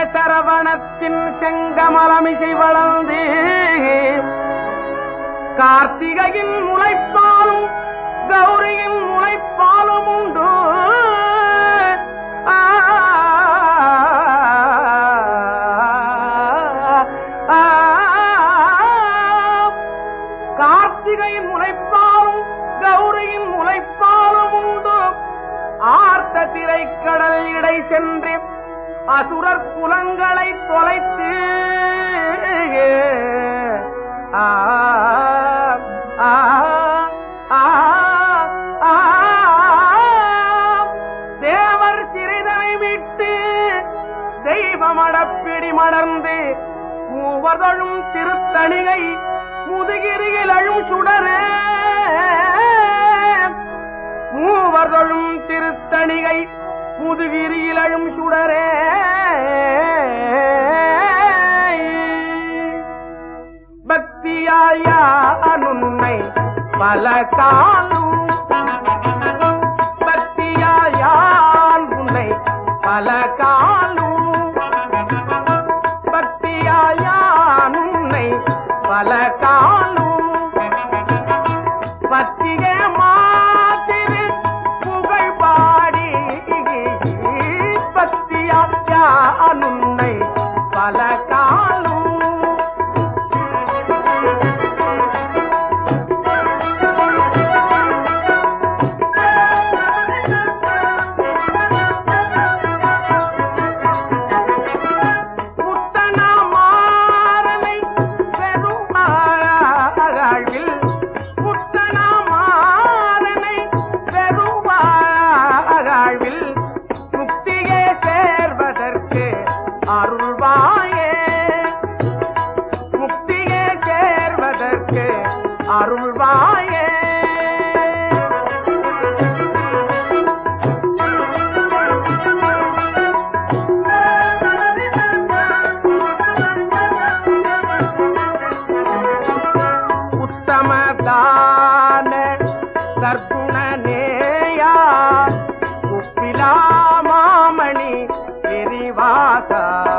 சரவணத்தின் செங்கமலமிசை வளர்ந்து கார்த்திகையின் முளைப்பாலும் கௌரியின் முளைப்பாலும் உண்டு ஆ, ஆ, கார்த்திகையின் முளைப்பாலும் கௌரியின் முளைப்பாலும் உண்டு ஆர்த்த திரைக்கடல் இடை சென்று அசுரர் குலங்களை தொலைத்து ஆ, ஆ, ஆ, ஆ, தேவர் சிறிதனை விட்டு தெய்வமடப்பிடி மடர்ந்து மூவதழும் திருத்தணிகை முதுகிரியில் அழும் சுடரே மூவர்களும் திருத்தணிகை முதுகிரியில் அழும் சுடரே பக்தியாயான் உன்னை பல காலும் பக்தியாயான் உன்னை பல காலும் பக்தியாயான் உன்னை பல காலும் பத்திகே மாத்திரு புகழ் பாடி பக்தியாயான் உன்னை பல காலும் புத்தனமாறனை பெருமாழ்வில் புத்தனமாறனை பெருமாழ்வில் முக்தியே சேர்வதற்கு அருள்வாயே முக்தியே சேர்வதற்கு அருள்வாயே உத்தமதான சர்க்குணநேயா உப்பிலா மாமணி எரிவாசா